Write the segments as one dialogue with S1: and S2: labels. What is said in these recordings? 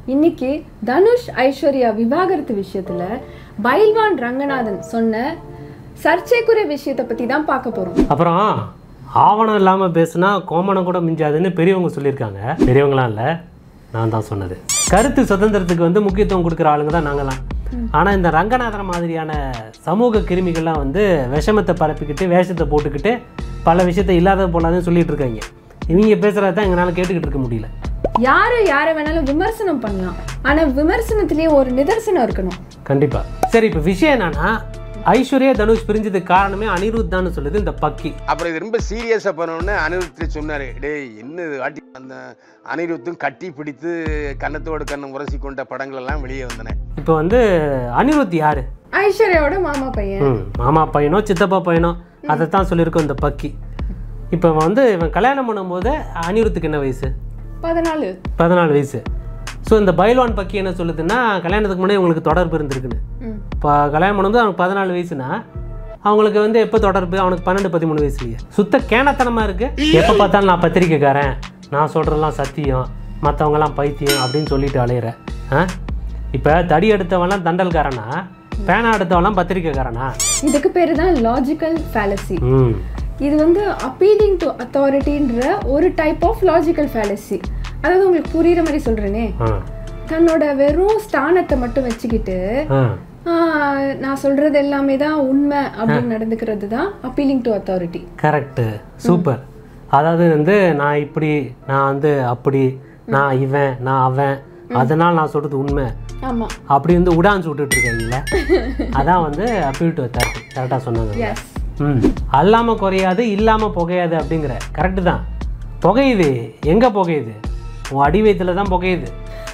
S1: இன்னைக்கு தனுஷ் ஐஸ்வர்யா விவாகரத்து விஷயத்துல பைல்வான் ரங்கநாதன் சொன்ன சர்ச்சைக்குரிய விஷயத்தை பத்தி தான் பார்க்க போறோம்
S2: அப்புறம் ஆவணம் இல்லாமல் பேசுனா கோமணம் கூட மிஞ்சாதுன்னு பெரியவங்க சொல்லியிருக்காங்க பெரியவங்களாம் இல்லை நான் தான் சொன்னது கருத்து சுதந்திரத்துக்கு வந்து முக்கியத்துவம் கொடுக்குற ஆளுங்க தான் நாங்களாம் ஆனால் இந்த ரங்கநாதன் மாதிரியான சமூக கிருமிகள்லாம் வந்து விஷமத்தை பரப்பிக்கிட்டு வேஷத்தை போட்டுக்கிட்டு பல விஷயத்தை இல்லாத போலாதுன்னு சொல்லிட்டு இருக்காங்க இவங்க பேசுகிறத தான் எங்களால் கேட்டுக்கிட்டு இருக்க முடியல
S1: யாரு யாரை வேணாலும் விமர்சனம் பண்ணலாம் ஆனா விமர்சனத்திலேயே ஒரு நிதர்சனம் இருக்கணும்
S2: கண்டிப்பாக சரி இப்போ விஷயம் என்னன்னா ஐஸ்வர்யா தனுஷ் பிரிஞ்சதுக்கு காரணமே அனிருத் தான் சொல்லுது இந்த பக்கி
S3: அப்புறம் இது ரொம்ப சீரியஸாக பண்ணோன்னு அனிருத்து சொன்னார் டேய் என்ன இது ஆட்டி அந்த அனிருத்தும் கட்டி பிடித்து கன்னத்தோடு கண்ணம் உரசி கொண்ட படங்கள் எல்லாம் வெளியே வந்தன
S2: இப்போ வந்து அனிருத் யாரு
S1: ஐஸ்வர்யாவோட மாமா பையன்
S2: ம் மாமா பையனோ சித்தப்பா பையனோ அதை தான் சொல்லியிருக்கோம் இந்த பக்கி இப்போ வந்து இவன் கல்யாணம் பண்ணும்போது அனிருத்துக்கு என்ன வயசு
S1: பதினாலு
S2: பதினாலு வயசு ஸோ இந்த பைல்வான் பக்கி என்ன சொல்லுதுன்னா கல்யாணத்துக்கு முன்னாடி உங்களுக்கு தொடர்பு இருந்திருக்குன்னு
S1: ம்.
S2: இப்போ கல்யாணம் பண்ணும்போது அவனுக்கு பதினாலு வயசுனா அவங்களுக்கு வந்து எப்போ தொடர்பு அவனுக்கு பன்னெண்டு பதிமூணு வயசுலயே சுத்த கேனத்தனமாக இருக்கு எப்போ பார்த்தாலும் நான் பத்திரிக்கைக்காரன் நான் சொல்கிறதெல்லாம் சத்தியம் மற்றவங்கலாம் பைத்தியம் அப்படின்னு சொல்லிட்டு அலையிற ஆ இப்போ தடி எடுத்தவன்லாம் தண்டல்காரனா பேனா எடுத்தவன்லாம் பத்திரிக்கைக்காரனா
S1: இதுக்கு பேரு தான் லாஜிக்கல் ஃபேலசி
S2: ம்
S1: இது வந்து அப்பீலிங் டு அத்தாரிட்டின்ற ஒரு டைப் ஆஃப் லாஜிக்கல் ஃபேலசி அதாவது உங்களுக்கு புரியுற மாதிரி சொல்றேனே
S2: ஆ
S1: தன்னோட வெறும் ஸ்தானத்தை மட்டும் வச்சுக்கிட்டு
S2: ஆ
S1: ஆஹ், நான் சொல்றது எல்லாமே தான் உண்மை அப்படின்னு நடந்துக்கிறது தான் appealing to authority
S2: correct super அதாவது வந்து நான் இப்படி நான் வந்து அப்படி நான் இவன் நான் அவன் அதனால் நான் சொல்கிறது உண்மை
S1: ஆமா
S2: அப்படி வந்து உடான்ஸ் விட்டுட்டு இருக்கீங்கள அதான் வந்து அப்பீல் டு அத்தாரிட்டி கரெக்டாக சொன்னாங்க
S1: எஸ்
S2: ம் அல்லாமல் குறையாது இல்லாமல் புகையாது அப்படிங்கிற கரெக்டு தான் புகையுது எங்கே புகையுது உன் அடி வயித்துல தான் புகையுது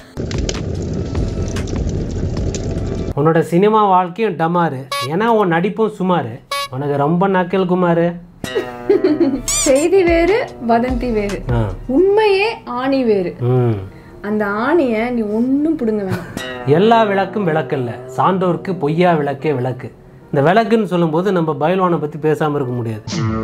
S2: உன்னோட சினிமா வாழ்க்கையும் டமாரு ஏன்னா உன் நடிப்பும் சுமாரு உனக்கு ரொம்ப நக்கல் குமாரு
S1: செய்தி வேறு வதந்தி வேறு
S2: ஆ
S1: உண்மையே ஆணி வேறு
S2: ம்
S1: அந்த ஆணியை நீ ஒன்றும் பிடுங்க வேணாம்
S2: எல்லா விளக்கும் விளக்கல்ல சான்றோருக்கு பொய்யா விளக்கே விளக்கு இந்த விளக்குன்னு சொல்லும்போது நம்ம பயில்வானை பற்றி பேசாமல் இருக்க முடியாது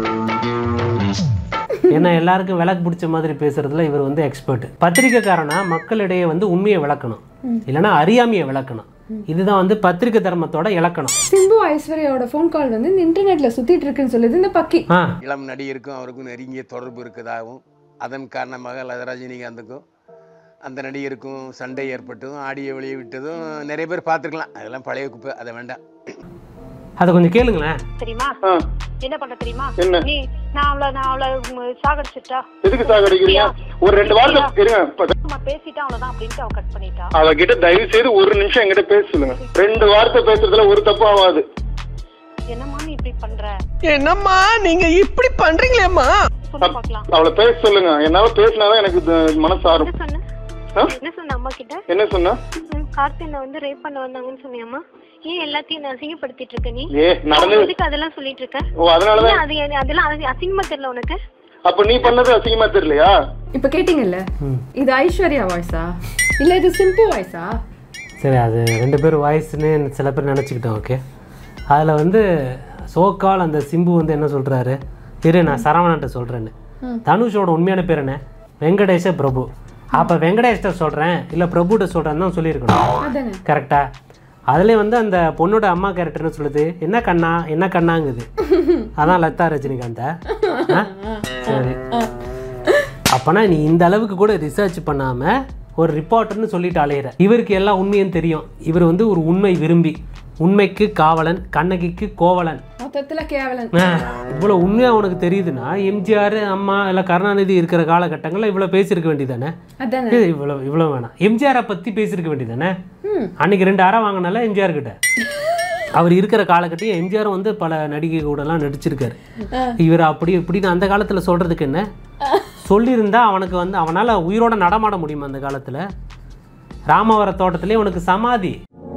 S2: ஏன்னா எல்லாருக்கும் விளக்கு பிடிச்ச மாதிரி பேசுறதுல இவர் வந்து எக்ஸ்பர்ட் பத்திரிக்கைக்காரனா மக்களிடையே வந்து உண்மையை விளக்கணும் இல்லைன்னா அறியாமையை விளக்கணும் இதுதான் வந்து பத்திரிக்கை தர்மத்தோட இலக்கணம்
S1: சிம்பு ஐஸ்வர்யாவோட ஃபோன் கால் வந்து இந்த இன்டர்நெட்ல சுத்திட்டு இருக்குன்னு சொல்லுது இந்த பக்கி
S2: ஆ
S3: இளம் நடிகருக்கும் அவருக்கும் நெருங்கிய தொடர்பு இருக்கதாகவும் அதன் காரணமாக அல்லது ரஜினிகாந்துக்கும் அந்த நடிகருக்கும் சண்டை ஏற்பட்டதும் ஆடியோ வெளியே விட்டதும் நிறைய பேர் பார்த்துருக்கலாம் அதெல்லாம் பழைய குப்பை அதை வேண்டாம்
S2: அதை கொஞ்சம் கேளுங்களேன்
S4: தெரியுமா
S5: ஆ,
S4: என்ன பண்ற தெரியுமா
S5: என்ன?
S4: நீ நான் அவளை நான் அவளை உம், சாகடிச்சிட்டா
S5: எதுக்கு சாகடிக்கிறீங்க ஒரு ரெண்டு வார்த்தை இருங்க இப்ப
S4: நம்ம பேசிட்டா அவ்வளவுதான் அப்படின்ட்டு அவ கட் பண்ணிட்டா
S5: அவகிட்ட தயவு செய்து ஒரு நிமிஷம் என்கிட்ட பேச சொல்லுங்க ரெண்டு வார்த்தை பேசுறதுல ஒரு தப்பு ஆகாது
S4: என்னம்மா நீ இப்படி பண்ற
S6: என்னம்மா நீங்க இப்படி பண்றீங்களேம்மா
S4: சொல்லி பார்க்கலாம்
S5: அவளை பேச சொல்லுங்க என்னால பேசினாதான் எனக்கு இது மனசு ஆறும்
S4: என்ன சொன்ன
S5: ஆ?
S4: என்ன சொன்ன அம்மா கிட்ட
S5: என்ன சொன்னா
S4: ம், கார்த்தினை வந்து ரேப் பண்ண வந்தாங்கன்னு சொன்னியாம்மா ஏன் எல்லாத்தையும் நான் அசிங்கப்படுத்திட்டு இருக்க நீ
S5: ஏ நடந்தது
S4: எதுக்கு அதெல்லாம் சொல்லிட்டு இருக்க
S5: ஓ அதனாலதான்
S4: ஏன் அது அதெல்லாம் அது அசிங்கமா தெரியல உனக்கு
S5: அப்ப நீ பண்ணது அசிங்கமா தெரியலையா
S1: இப்ப கேட்டீங்கல்ல
S2: ம்.
S1: இது ஐஸ்வர்யா வாய்ஸா இல்ல இது சிம்பு வாய்ஸா
S2: சரி அது ரெண்டு பேர் வாய்ஸ்னு சில பேர் நினச்சிக்கிட்டோம் ஓகே அதில் வந்து சோக்கால் அந்த சிம்பு வந்து என்ன சொல்கிறாரு இரு நான் சரவணன்ட்ட சொல்கிறேன்னு தனுஷோட உண்மையான பேர் என்ன வெங்கடேஷ பிரபு அப்போ வெங்கடேஷ்ட சொல்கிறேன் இல்லை பிரபுட்ட சொல்கிறேன்னு தான் சொல்லியிருக்கணும்
S1: அதானே
S2: கரெக்டா அதுலேயே வந்து அந்த பொண்ணோட அம்மா கேரக்டர்னு சொல்லுது என்ன கண்ணா என்ன கண்ணாங்குது அதான் லதா ரஜினிகாந்தா ஆ? சரி அப்பனா நீ இந்த அளவுக்கு கூட ரிசர்ச் பண்ணாம ஒரு ரிப்போர்ட்டர்னு சொல்லிட்டு அலையிற இவருக்கு எல்லாம் உண்மையும் தெரியும் இவர் வந்து ஒரு உண்மை விரும்பி உண்மைக்கு காவலன் கண்ணகிக்கு கோவலன்
S1: மொத்தத்துல கேவலன்
S2: ஆ, இவ்வளவு உண்மையா உனக்கு தெரியுதுன்னா எம்ஜிஆர் அம்மா இல்லை கருணாநிதி இருக்கிற காலகட்டங்களில் இவ்வளோ பேசியிருக்க வேண்டியதானே
S1: அதானே
S2: இவ்வளோ இவ்வளோ வேணாம் எம்ஜிஆரை பற்றி பேசியிருக்க வேண்டியதானே
S1: ம்.
S2: அன்னைக்கு ரெண்டு அரை வாங்கினால எம்ஜிஆர் கிட்ட அவர் இருக்கிற காலகட்டம் எம்ஜிஆர் வந்து பல நடிகை கூடலாம் நடிச்சிருக்காரு இவர் அப்படி இப்படின்னு அந்த காலத்தில் சொல்கிறதுக்கு என்ன சொல்லியிருந்தா அவனுக்கு வந்து அவனால் உயிரோட நடமாட முடியுமா அந்த காலத்தில் ராமவர தோட்டத்திலே உனக்கு சமாதி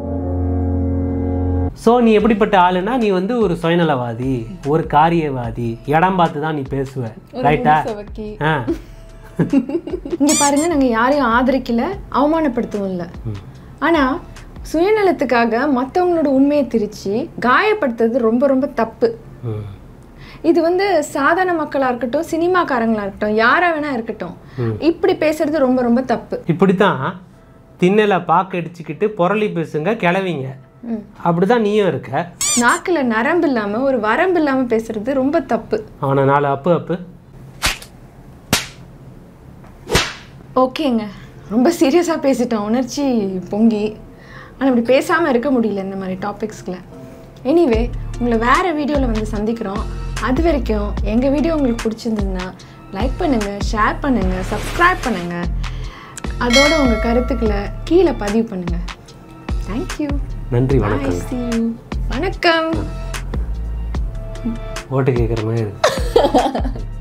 S2: ஸோ நீ எப்படிப்பட்ட ஆளுனா நீ வந்து ஒரு சுயநலவாதி ஒரு காரியவாதி இடம் பார்த்து தான் நீ பேசுவ ரைட்டா
S1: சவக்கி
S2: ஆ
S1: இங்க பாருங்க நாங்க யாரையும் ஆதரிக்கல அவமானப்படுத்தவும் இல்ல ஆனா சுயநலத்துக்காக மத்தவங்களோட உண்மையை திரிச்சு காயப்படுத்துறது ரொம்ப ரொம்ப தப்பு
S2: ம்
S1: இது வந்து சாதாரண மக்களா இருக்கட்டும் சினிமாக்காரங்களா இருக்கட்டும் யாரா வேணா இருக்கட்டும் இப்படி பேசுறது ரொம்ப ரொம்ப தப்பு
S2: இப்படித்தான் திண்ணையில பாக்கு அடிச்சுக்கிட்டு புரளி பேசுங்க கிளவிங்க
S1: ம்.
S2: அப்படிதான் நீயும் இருக்க
S1: நாக்குல நரம்பு இல்லாம ஒரு வரம்பு இல்லாம பேசுறது ரொம்ப தப்பு
S2: அவனை நாலு அப்பு அப்பு
S1: ஓகேங்க ரொம்ப சீரியஸாக பேசிட்டோம் உணர்ச்சி பொங்கி ஆனால் இப்படி பேசாமல் இருக்க முடியல இந்த மாதிரி டாபிக்ஸ்கில் எனிவே உங்களை வேறு வீடியோவில் வந்து சந்திக்கிறோம் அது வரைக்கும் எங்கள் வீடியோ உங்களுக்கு பிடிச்சிருந்ததுன்னா லைக் பண்ணுங்கள் ஷேர் பண்ணுங்கள் சப்ஸ்கிரைப் பண்ணுங்கள் அதோட உங்கள் கருத்துக்களை கீழே பதிவு பண்ணுங்கள் தேங்க்யூ
S2: நன்றி
S1: பாய்
S2: வணக்கம்
S1: see you வணக்கம்
S2: ஓட்டு கேட்குற மாதிரி இருக்கு